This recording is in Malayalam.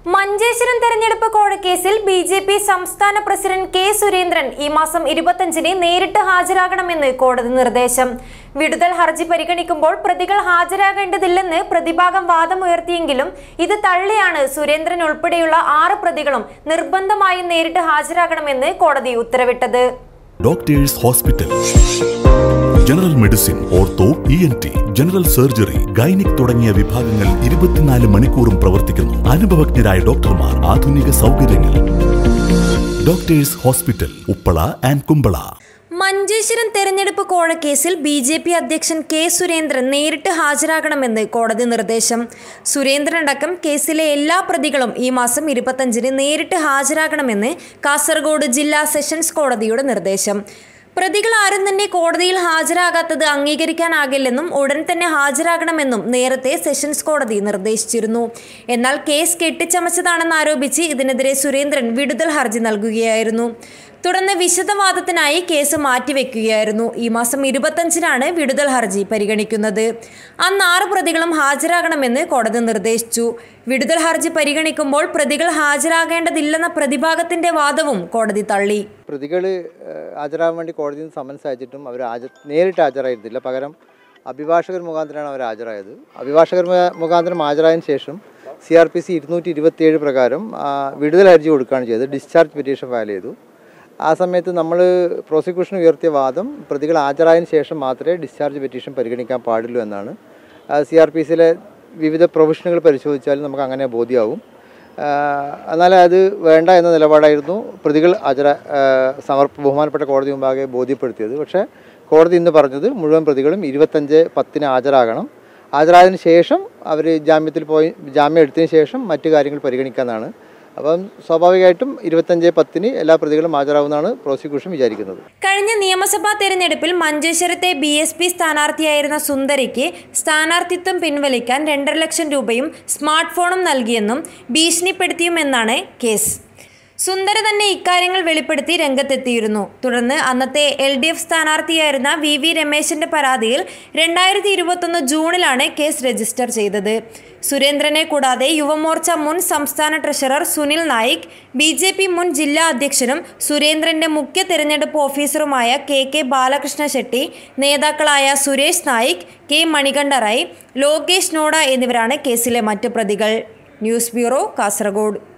മഞ്ചേശ്വരം തെരഞ്ഞെടുപ്പ് കോഴക്കേസിൽ ബി ജെ പി സംസ്ഥാന പ്രസിഡന്റ് കെ സുരേന്ദ്രൻ ഈ മാസം ഇരുപത്തഞ്ചിന് നേരിട്ട് ഹാജരാകണമെന്ന് കോടതി നിർദ്ദേശം വിടുതൽ ഹർജി പരിഗണിക്കുമ്പോൾ പ്രതികൾ ഹാജരാകേണ്ടതില്ലെന്ന് പ്രതിഭാഗം വാദമുയർത്തിയെങ്കിലും ഇത് തള്ളിയാണ് സുരേന്ദ്രൻ ഉൾപ്പെടെയുള്ള ആറ് പ്രതികളും നിർബന്ധമായും നേരിട്ട് ഹാജരാകണമെന്ന് കോടതി ഉത്തരവിട്ടത് doctors hospital general medicine ortho E N T general surgery gynaec തുടങ്ങിയ വിഭാഗങ്ങൾ ഇരുപത്തിനാല് മണിക്കൂറും പ്രവർത്തിക്കുന്നു അനുഭവജ്ഞരായ ഡോക്ടർമാർ ആധുനിക സൗകര്യങ്ങൾ doctors hospital Uppala and Kumbala Manjeshwaram തെരഞ്ഞെടുപ്പ് കോഴക്കേസിൽ ബി ജെ പി അധ്യക്ഷൻ കെ സുരേന്ദ്രൻ നേരിട്ട് ഹാജരാകണമെന്ന് കോടതി നിർദ്ദേശം സുരേന്ദ്രനടക്കം കേസിലെ എല്ലാ പ്രതികളും ഈ മാസം ഇരുപത്തഞ്ചിന് നേരിട്ട് ഹാജരാകണമെന്ന് കാസർഗോഡ് ജില്ലാ സെഷൻസ് കോടതിയുടെ നിർദ്ദേശം പ്രതികൾ ആരും തന്നെ കോടതിയിൽ ഹാജരാകാത്തത് അംഗീകരിക്കാനാകില്ലെന്നും ഉടൻ തന്നെ ഹാജരാകണമെന്നും നേരത്തെ സെഷൻസ് കോടതി നിർദ്ദേശിച്ചിരുന്നു എന്നാൽ കേസ് കെട്ടിച്ചമച്ചതാണെന്ന് ആരോപിച്ച് ഇതിനെതിരെ സുരേന്ദ്രൻ വിടുതൽ ഹർജി നൽകുകയായിരുന്നു തുടർന്ന് വിശദവാദത്തിനായി കേസ് മാറ്റിവെക്കുകയായിരുന്നു ഈ മാസം ഇരുപത്തഞ്ചിനാണ് വിടുതൽ ഹർജി പരിഗണിക്കുന്നത് അന്ന് ആറ് പ്രതികളും ഹാജരാകണമെന്ന് കോടതി നിർദ്ദേശിച്ചു വിടുതൽ ഹർജി പരിഗണിക്കുമ്പോൾ പ്രതികൾ ഹാജരാകേണ്ടതില്ലെന്ന പ്രതിഭാഗത്തിന്റെ വാദവും കോടതി തള്ളി പ്രതികൾ ഹാജരാകാൻ വേണ്ടി കോടതിയിൽ നിന്ന് സമൻസ് അയച്ചിട്ടും അവർ ഹാജർ നേരിട്ട് ഹാജരായിരുന്നില്ല പകരം അഭിഭാഷകർ മുഖാന്തരമാണ് അവർ ഹാജരായത് അഭിഭാഷകർ മുഖ- മുഖാന്തരം ഹാജരായതിനു ശേഷം സി ആർ പി സി ഇരുന്നൂറ്റി ഇരുപത്തിയേഴ് പ്രകാരം ആ, വിടുതൽ ഹർജി കൊടുക്കുകയാണ് ചെയ്തത് ഡിസ്ചാർജ് പെറ്റീഷൻ ഫയൽ ചെയ്തു ആ സമയത്ത് നമ്മൾ പ്രോസിക്യൂഷൻ ഉയർത്തിയ വാദം പ്രതികൾ ഹാജരായതിനു ശേഷം മാത്രമേ ഡിസ്ചാർജ് പെറ്റീഷൻ പരിഗണിക്കാൻ പാടുള്ളൂ എന്നാണ് സി ആർ പി സിയിലെ വിവിധ പ്രൊവിഷനുകൾ പരിശോധിച്ചാൽ നമുക്ക് അങ്ങനെ ബോധ്യമാവും ആഹ് എന്നാൽ അത് വേണ്ട എന്ന നിലപാടായിരുന്നു പ്രതികൾ ഹാജര സമർപ്പ ബഹുമാനപ്പെട്ട കോടതി മുമ്പാകെ ബോധ്യപ്പെടുത്തിയത് പക്ഷേ കോടതി ഇന്ന് പറഞ്ഞത് മുഴുവൻ പ്രതികളും ഇരുപത്തഞ്ച് പത്തിന് ഹാജരാകണം ഹാജരായതിനു ശേഷം അവർ ജാമ്യത്തിൽ പോയി ജാമ്യം എടുത്തതിന് ശേഷം മറ്റു കാര്യങ്ങൾ പരിഗണിക്കാമെന്നാണ് അപ്പം സ്വാഭാവികമായിട്ടും ഇരുപത്തഞ്ച് പത്തിന് എല്ലാ പ്രതികളും ഹാജരാകുമെന്നാണ് പ്രോസിക്യൂഷൻ വിചാരിക്കുന്നത് കഴിഞ്ഞ നിയമസഭാ തെരഞ്ഞെടുപ്പിൽ മഞ്ചേശ്വരത്തെ ബി എസ് പി സ്ഥാനാർത്ഥിയായിരുന്ന സുന്ദരിക്ക് സ്ഥാനാർത്ഥിത്വം പിൻവലിക്കാൻ രണ്ടര ലക്ഷം രൂപയും സ്മാർട്ട് ഫോണും നൽകിയെന്നും ഭീഷണിപ്പെടുത്തിയുമെന്നാണ് കേസ് സുന്ദര തന്നെ ഇക്കാര്യങ്ങൾ വെളിപ്പെടുത്തി രംഗത്തെത്തിയിരുന്നു തുടർന്ന് അന്നത്തെ എൽ ഡി എഫ് സ്ഥാനാർത്ഥിയായിരുന്ന വി വി രമേശിന്റെ പരാതിയിൽ രണ്ടായിരത്തി ഇരുപത്തൊന്ന് ജൂണിലാണ് കേസ് രജിസ്റ്റർ ചെയ്തത് സുരേന്ദ്രനെ കൂടാതെ യുവമോർച്ച മുൻ സംസ്ഥാന treasurer Sunil Naik B J P മുൻ ജില്ലാ അധ്യക്ഷനും സുരേന്ദ്രന്റെ മുഖ്യ തെരഞ്ഞെടുപ്പ് ഓഫീസറുമായ കെ കെ ബാലകൃഷ്ണ ഷെട്ടി നേതാക്കളായ സുരേഷ് നായിക് കെ മണികണ്ഠ റായ് ലോകേഷ് നോഡ എന്നിവരാണ് കേസിലെ മറ്റ് പ്രതികൾ ന്യൂസ് ബ്യൂറോ കാസർഗോഡ്